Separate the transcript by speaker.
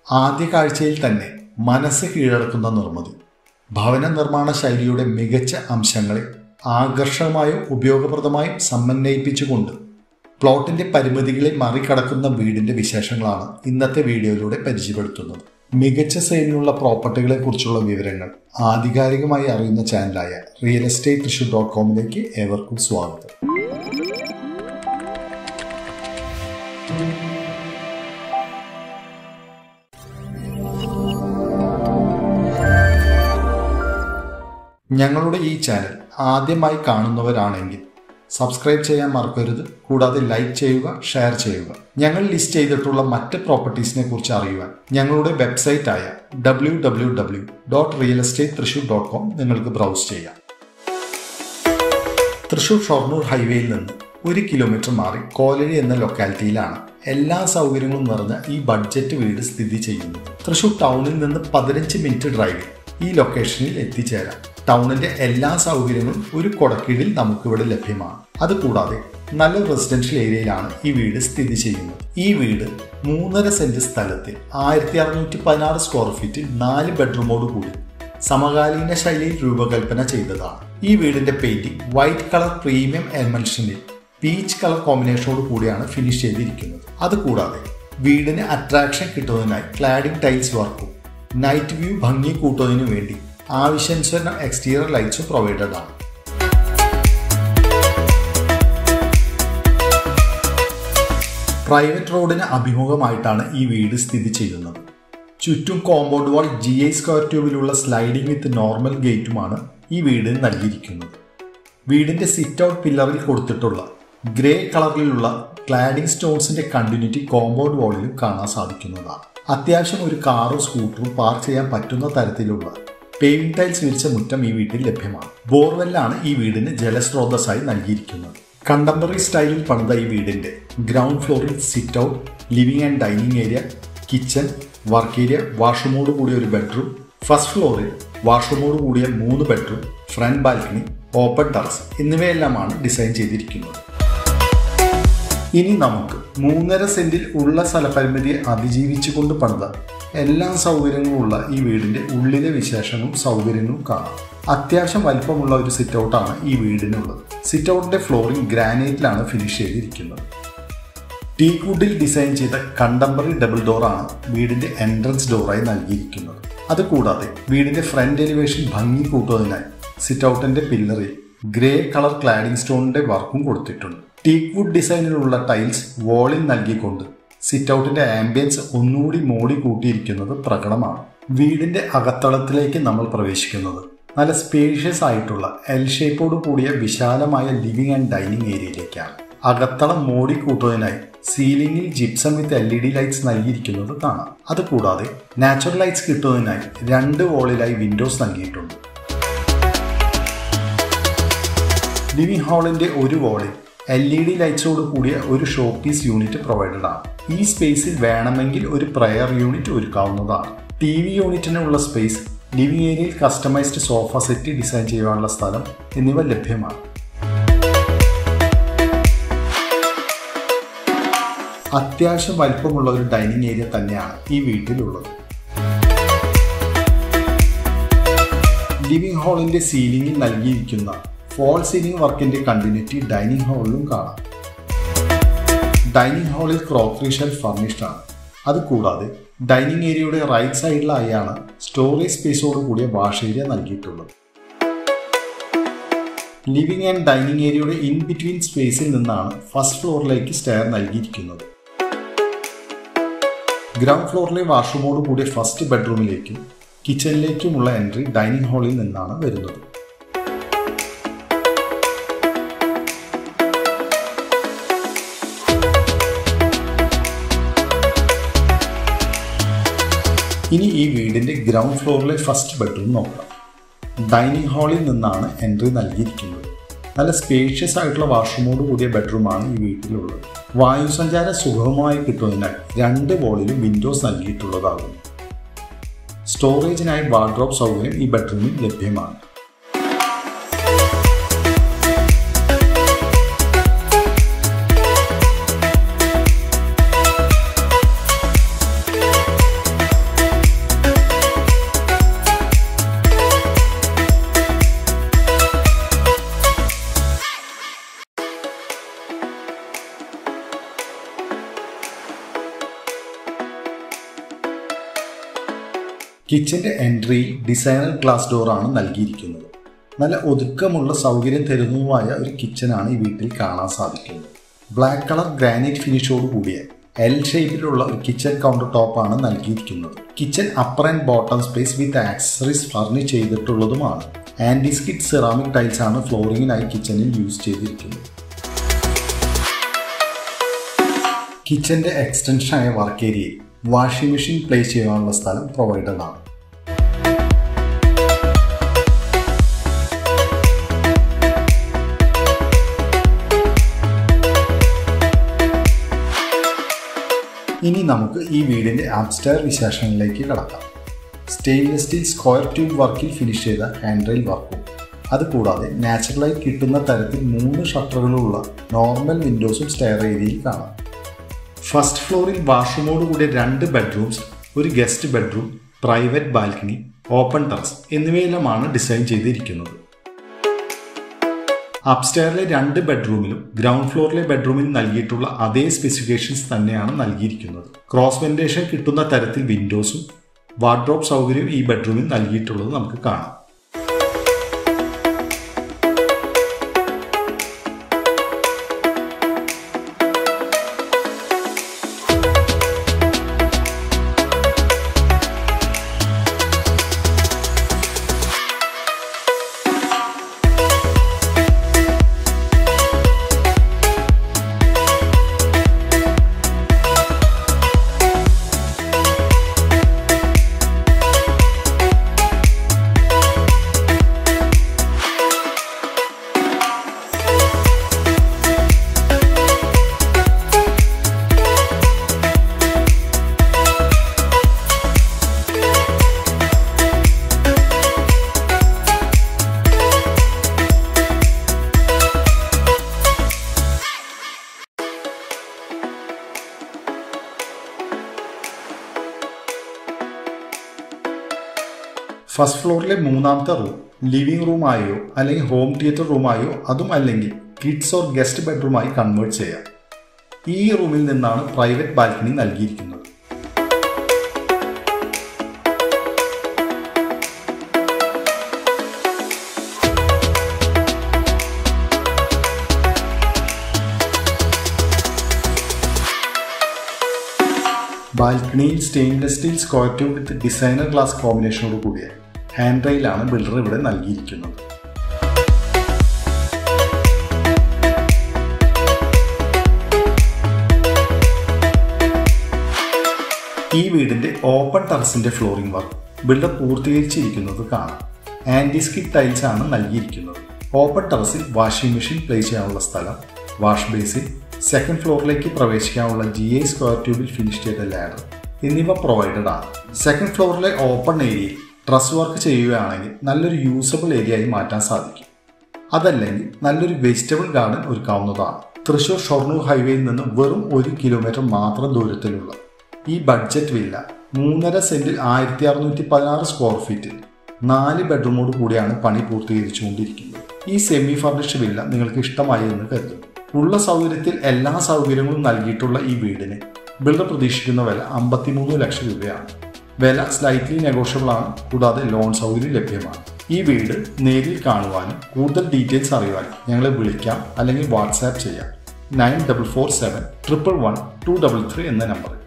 Speaker 1: ആദ്യ കാഴ്ചയിൽ തന്നെ മനസ്സ് കീഴടക്കുന്ന നിർമ്മിതി ഭവന നിർമ്മാണ ശൈലിയുടെ മികച്ച അംശങ്ങളെ ആകർഷകമായും ഉപയോഗപ്രദമായും സമന്വയിപ്പിച്ചുകൊണ്ട് പ്ലോട്ടിന്റെ പരിമിതികളെ മറികടക്കുന്ന വീടിന്റെ വിശേഷങ്ങളാണ് ഇന്നത്തെ വീഡിയോയിലൂടെ പരിചയപ്പെടുത്തുന്നത് മികച്ച സെയിലിനുള്ള പ്രോപ്പർട്ടികളെ കുറിച്ചുള്ള വിവരങ്ങൾ ആധികാരികമായി അറിയുന്ന ചാനലായ റിയൽ എസ്റ്റേറ്റ് തൃശൂർ ഡോട്ട് കോമിലേക്ക് ഏവർക്കും സ്വാഗതം ഞങ്ങളുടെ ഈ ചാനൽ ആദ്യമായി കാണുന്നവരാണെങ്കിൽ സബ്സ്ക്രൈബ് ചെയ്യാൻ മറക്കരുത് കൂടാതെ ലൈക്ക് ചെയ്യുക ഷെയർ ചെയ്യുക ഞങ്ങൾ ലിസ്റ്റ് ചെയ്തിട്ടുള്ള മറ്റ് പ്രോപ്പർട്ടീസിനെ കുറിച്ച് അറിയുവാൻ ഞങ്ങളുടെ വെബ്സൈറ്റായ W W W dot real estate Thrissur dot com നിങ്ങൾക്ക് ബ്രൗസ് ചെയ്യാം തൃശൂർ ഷൊർണൂർ ഹൈവേയിൽ നിന്ന് ഒരു കിലോമീറ്റർ മാറി കോലഴി എന്ന ലൊക്കാലിറ്റിയിലാണ് എല്ലാ സൗകര്യങ്ങളും നിറഞ്ഞ ഈ ബഡ്ജറ്റ് വീട് സ്ഥിതി ചെയ്യുന്നത് തൃശൂർ ടൗണിൽ നിന്ന് പതിനഞ്ച് മിനിറ്റ് ഡ്രൈവിൽ ഈ ലൊക്കേഷനിൽ എത്തിച്ചേരാം ടൗണിന്റെ എല്ലാ സൗകര്യങ്ങളും ഒരു കൊടക്കീഴിൽ നമുക്കിവിടെ ലഭ്യമാണ് അതുകൂടാതെ നല്ല റെസിഡൻഷ്യൽ ഏരിയയിലാണ് ഈ വീട് സ്ഥിതി ചെയ്യുന്നത് ഈ വീട് മൂന്നര സെന്റ് സ്ഥലത്തിൽ ആയിരത്തി അറുന്നൂറ്റി പതിനാറ് സ്ക്വയർ ഫീറ്റിൽ നാല് ബെഡ്റൂമോട് കൂടി സമകാലീന ശൈലിയിൽ രൂപകൽപ്പന ചെയ്തതാണ് ഈ വീടിന്റെ പെയിന്റിംഗ് വൈറ്റ് കളർ പ്രീമിയം എൽമൻഷനിൽ പീച്ച് കളർ കോമ്പിനേഷനോട് കൂടിയാണ് ഫിനിഷ് ചെയ്തിരിക്കുന്നത് അതുകൂടാതെ വീടിന് അട്രാക്ഷൻ കിട്ടുന്നതിനായി ക്ലാഡിംഗ് ടൈൽസ് വർക്കും നൈറ്റ് വ്യൂ ഭംഗി കൂട്ടുന്നതിനു വേണ്ടി ആവശ്യാനുസരണം എക്സ്റ്റീരിയർ ലൈറ്റ്സും പ്രൊവൈഡഡ് ആണ് പ്രൈവറ്റ് റോഡിന് അഭിമുഖമായിട്ടാണ് ഈ വീട് സ്ഥിതി ചെയ്യുന്നത് ചുറ്റും compound wall G I square ട്യൂബിലുള്ള സ്ലൈഡിംഗ് വിത്ത് നോർമൽ ഗേറ്റുമാണ് ഈ വീട് നൽകിയിരിക്കുന്നത് വീടിന്റെ സിറ്റ് ഔട്ട് പില്ലറിൽ കൊടുത്തിട്ടുള്ള ഗ്രേ കളറിലുള്ള ക്ലാഡിംഗ് സ്റ്റോൺസിന്റെ കണ്ടിന്യൂറ്റി കോമ്പൗണ്ട് വാളിലും കാണാൻ സാധിക്കുന്നതാണ് അത്യാവശ്യം ഒരു കാറോ സ്കൂട്ടറും പാർക്ക് ചെയ്യാൻ പറ്റുന്ന തരത്തിലുള്ള പേവിംഗ് ടൈൽസ് വിരിച്ച മുറ്റം ഈ വീട്ടിൽ ലഭ്യമാണ് ബോർവെല്ലാണ് ഈ വീടിന് ജലസ്രോതസ്സായി നൽകിയിരിക്കുന്നത് കണ്ടംപററി സ്റ്റൈലിൽ പണിത ഈ വീടിന്റെ ഗ്രൗണ്ട് ഫ്ലോറിൽ sit out living and dining area kitchen work area വാഷ്റൂമോട് കൂടിയ ഒരു ബെഡ്റൂം ഫസ്റ്റ് ഫ്ലോറിൽ വാഷ്റൂമോട് കൂടിയ മൂന്ന് bedroom front balcony open terrace എന്നിവയെല്ലാമാണ് ഡിസൈൻ ചെയ്തിരിക്കുന്നത് ഇനി നമുക്ക് മൂന്നര സെന്റിൽ ഉള്ള സ്ഥലപരിമിതിയെ അതിജീവിച്ചുകൊണ്ട് പണിത എല്ലാ സൗകര്യങ്ങളും ഉള്ള ഈ വീടിന്റെ ഉള്ളിലെ വിശേഷങ്ങളും സൗകര്യങ്ങളും കാണാം അത്യാവശ്യം വലിപ്പമുള്ള ഒരു സിറ്റ് ഔട്ടാണ് ഈ വീടിനുള്ളത് സിറ്റ് ഔട്ടിന്റെ ഫ്ലോറിംഗ് ഗ്രാനൈറ്റിലാണ് ഫിനിഷ് ചെയ്തിരിക്കുന്നത് ടീക്ക് വുഡിൽ ഡിസൈൻ ചെയ്ത കണ്ടംപററി ഡബിൾ ഡോറാണ് വീടിന്റെ എൻട്രൻസ് ഡോറായി നൽകിയിരിക്കുന്നത് അതുകൂടാതെ വീടിന്റെ ഫ്രണ്ട് എലിവേഷൻ ഭംഗി കൂട്ടുന്നതിനായി സിറ്റ് ഔട്ടിന്റെ പില്ലറിൽ ഗ്രേ കളർ ക്ലാഡിംഗ് സ്റ്റോണിന്റെ വർക്കും കൊടുത്തിട്ടുണ്ട് ടീക്ക് വുഡ് ഡിസൈനിലുള്ള ടൈൽസ് വോളിൽ നൽകിക്കൊണ്ട് സിറ്റ് ഔട്ടിന്റെ ആംബിയൻസ് ഒന്നുകൂടി മോടി കൂട്ടിയിരിക്കുന്നത് പ്രകടമാണ് വീടിന്റെ അകത്തളത്തിലേക്ക് നമ്മൾ പ്രവേശിക്കുന്നത് നല്ല സ്പേഷ്യസ് ആയിട്ടുള്ള എൽ ഷേപ്പോട് കൂടിയ വിശാലമായ ലിവിംഗ് ആൻഡ് ഡൈനിങ് ഏരിയയിലേക്കാണ് അകത്തളം മോടി കൂട്ടുന്നതിനായി സീലിംഗിൽ gypsum with L E D lights നൽകിയിരിക്കുന്നത് കാണാം അതുകൂടാതെ നാച്ചുറൽ ലൈറ്റ്സ് കിട്ടുന്നതിനായി രണ്ട് വോളിലായി വിൻഡോസ് നൽകിയിട്ടുണ്ട് ലിവിംഗ് ഹാളിന്റെ ഒരു വോളിൽ എൽ ഇ ഡി ലൈറ്റ്സോട് കൂടിയ ഒരു ഷോ പീസ് യൂണിറ്റ് പ്രൊവൈഡഡ് ആണ് ഈ സ്പേസിൽ വേണമെങ്കിൽ ഒരു പ്രയർ യൂണിറ്റ് ഒരുക്കാവുന്നതാണ് ടി വി യൂണിറ്റിനുള്ള സ്പേസ് ലിവിംഗ് ഏരിയയിൽ കസ്റ്റമൈസ്ഡ് സോഫ സെറ്റ് ഡിസൈൻ ചെയ്യാനുള്ള സ്ഥലം എന്നിവ ലഭ്യമാണ് അത്യാവശ്യം വലിപ്പമുള്ള ഒരു ഡൈനിങ് ഏരിയ തന്നെയാണ് ഈ വീട്ടിലുള്ളത് ലിവിംഗ് ഹാളിന്റെ സീലിംഗിൽ നൽകിയിരിക്കുന്ന ഫോൾ സീലിംഗ് വർക്കിന്റെ കണ്ടിന്യൂറ്റി ഡൈനിങ് ഹാളിലും കാണാം ഡൈനിങ് ഹാളിൽ ക്രോക്കറി ഷെൽഫ് ഫർണിഷ്ഡ് ആണ് അതുകൂടാതെ ഡൈനിങ് ഏരിയയുടെ റൈറ്റ് സൈഡിലായാണ് സ്റ്റോറേജ് സ്പേസോട് കൂടിയ വാഷ് ഏരിയ നൽകിയിട്ടുള്ളത് ലിവിംഗ് ആൻഡ് ഡൈനിങ് ഏരിയയുടെ ഇൻ ബിറ്റ്വീൻ സ്പേസിൽ നിന്നാണ് ഫസ്റ്റ് ഫ്ലോറിലേക്ക് സ്റ്റെയർ നൽകിയിരിക്കുന്നത് ഗ്രൗണ്ട് ഫ്ലോറിലെ വാഷ്റൂമോട് കൂടിയ ഫസ്റ്റ് ബെഡ്റൂമിലേക്കും കിച്ചണിലേക്കുമുള്ള എൻട്രി ഡൈനിങ് ഹാളിൽ നിന്നാണ് വരുന്നത് ഇനി ഈ വീടിന്റെ ഗ്രൗണ്ട് ഫ്ലോറിലെ ഫസ്റ്റ് ബെഡ്റൂം നോക്കാം ഡൈനിങ് ഹാളിൽ നിന്നാണ് എൻട്രി നൽകിയിരിക്കുന്നത് നല്ല സ്പേഷ്യസ് ആയിട്ടുള്ള വാഷ്റൂമോട് കൂടിയ ബെഡ്റൂമാണ് ഈ വീട്ടിലുള്ളത് വായുസഞ്ചാരം സുഗമമായി കിട്ടുന്നതിനായി രണ്ട് വോളിലും വിൻഡോസ് നൽകിയിട്ടുള്ളതാകുന്നു സ്റ്റോറേജിനായി വാർഡ്രോബ് സൗകര്യം ഈ ബെഡ്റൂമിൽ ലഭ്യമാണ് കിച്ചന്റെ എൻട്രിയിൽ ഡിസൈനർ ഗ്ലാസ് ഡോറാണ് നൽകിയിരിക്കുന്നത് നല്ല ഒതുക്കമുള്ള സൗകര്യം തരുന്നതുമായ ഒരു കിച്ചനാണ് ഈ വീട്ടിൽ കാണാൻ സാധിക്കുന്നത് ബ്ലാക്ക് കളർ ഗ്രാനൈറ്റ് ഫിനിഷോട് കൂടിയ എൽ ഷേപ്പിലുള്ള ഒരു കിച്ചൺ കൗണ്ടർ ടോപ്പാണ് നൽകിയിരിക്കുന്നത് kitchen upper and bottom space with accessories furnish ചെയ്തിട്ടുള്ളതുമാണ് ആൻറ്റി സ്കിഡ് സെറാമിക് ടൈൽസ് ആണ് ഫ്ലോറിങ്ങിനായി കിച്ചണിൽ യൂസ് ചെയ്തിരിക്കുന്നത് കിച്ചന്റെ എക്സ്റ്റൻഷനായ വർക്ക് ഏരിയയിൽ വാഷിംഗ് മെഷീൻ പ്ലേസ് ചെയ്യാനുള്ള സ്ഥലം പ്രൊവൈഡഡ് ആണ് ഇനി നമുക്ക് ഈ വീടിന്റെ അപ്സ്റ്റയർ വിശേഷങ്ങളിലേക്ക് കടക്കാം സ്റ്റെയിൻലെസ് സ്റ്റീൽ സ്ക്വയർ ട്യൂബ് വർക്കിൽ ഫിനിഷ് ചെയ്ത ഹാൻഡ് റെയിൽ വർക്കും അതുകൂടാതെ നാച്ചുറലായി കിട്ടുന്ന തരത്തിൽ മൂന്ന് ഷട്ടറുകളുള്ള നോർമൽ വിൻഡോസും സ്റ്റെയർ ഏരിയയിൽ കാണാം ഫസ്റ്റ് ഫ്ലോറിൽ വാഷ്റൂമോട് കൂടിയ രണ്ട് ബെഡ്റൂംസ് ഒരു guest bedroom private balcony open terrace എന്നിവയെല്ലാമാണ് ഡിസൈൻ ചെയ്തിരിക്കുന്നത് അപ്സ്റ്റെയറിലെ രണ്ട് ബെഡ്റൂമിലും ഗ്രൗണ്ട് ഫ്ലോറിലെ ബെഡ്റൂമിൽ നൽകിയിട്ടുള്ള അതേ സ്പെസിഫിക്കേഷൻസ് തന്നെയാണ് നൽകിയിരിക്കുന്നത് ക്രോസ് വെന്റിലേഷൻ കിട്ടുന്ന തരത്തിൽ വിൻഡോസും വാർഡ്രോബ് സൗകര്യവും ഈ ബെഡ്റൂമിൽ നൽകിയിട്ടുള്ളത് നമുക്ക് കാണാം ഫസ്റ്റ് ഫ്ലോറിലെ മൂന്നാമത്തെ റൂം ലിവിംഗ് റൂമായോ അല്ലെങ്കിൽ ഹോം തിയേറ്റർ റൂമായോ അതും അല്ലെങ്കിൽ കിഡ്സ് ഓർ ഗസ്റ്റ് ബെഡ്റൂമായി കൺവേർട്ട് ചെയ്യാം ഈ റൂമിൽ നിന്നാണ് പ്രൈവറ്റ് ബാൽക്കണി നൽകിയിരിക്കുന്നത് ബാൽക്കണിയിൽ stainless steel square tube with designer glass കോമ്പിനേഷനോട് കൂടിയ ഹാൻഡ് റെയിലാണ് ബിൽഡർ ഇവിടെ നൽകിയിരിക്കുന്നത് ഈ വീടിന്റെ ഓപ്പൺ ടെറസിന്റെ ഫ്ലോറിംഗ് വർക്ക് ബിൽഡർ പൂർത്തീകരിച്ചിരിക്കുന്നത് കാണാം ആന്റി സ്കിഡ് ടൈൽസ് ആണ് നൽകിയിരിക്കുന്നത് ഓപ്പൺ ടെറസിൽ വാഷിംഗ് മെഷീൻ പ്ലേസ് ചെയ്യാനുള്ള സ്ഥലം വാഷ് ബേസിൻ സെക്കൻഡ് ഫ്ലോറിലേക്ക് പ്രവേശിക്കാനുള്ള ജി ഐ സ്ക്വയർ ട്യൂബിൽ ഫിനിഷ് ചെയ്ത ലാഡർ എന്നിവ പ്രൊവൈഡഡ് ആണ് സെക്കൻഡ് ഫ്ലോറിലെ ഓപ്പൺ ഏരിയയിൽ ഡ്രസ് വർക്ക് ചെയ്യുകയാണെങ്കിൽ നല്ലൊരു യൂസബിൾ ഏരിയ ആയി മാറ്റാൻ സാധിക്കും അതല്ലെങ്കിൽ നല്ലൊരു വെജിറ്റബിൾ ഗാർഡൻ ഒരുക്കാവുന്നതാണ് തൃശൂർ ഷൊർണൂർ ഹൈവേയിൽ നിന്ന് വെറും ഒരു കിലോമീറ്റർ മാത്രം ദൂരത്തിലുള്ള ഈ ബഡ്ജറ്റ് വില്ല മൂന്നര സെന്റിൽ ആയിരത്തി അറുന്നൂറ്റി പതിനാറ് സ്ക്വയർ ഫീറ്റിൽ നാല് ബെഡ്റൂമോട് കൂടിയാണ് പണി പൂർത്തീകരിച്ചുകൊണ്ടിരിക്കുന്നത് ഈ സെമി ഫർണിഷ്ഡ് വില്ല നിങ്ങൾക്ക് ഇഷ്ടമായി എന്ന് കരുതുന്നു ഉള്ള സൗകര്യത്തിൽ എല്ലാ സൗകര്യങ്ങളും നൽകിയിട്ടുള്ള ഈ വീടിന് ബിൽഡർ പ്രതീക്ഷിക്കുന്ന വില അമ്പത്തിമൂന്ന് ലക്ഷം രൂപയാണ് വില സ്ലൈറ്റ്ലി നെഗോഷ്യബിൾ ആണ് കൂടാതെ ലോൺ സൗകര്യം ലഭ്യമാണ് ഈ വീട് നേരിൽ കാണുവാനും കൂടുതൽ ഡീറ്റെയിൽസ് അറിയുവാനും ഞങ്ങളെ വിളിക്കാം അല്ലെങ്കിൽ വാട്സാപ്പ് ചെയ്യാം nine double four seven triple one two double three എന്ന നമ്പറിൽ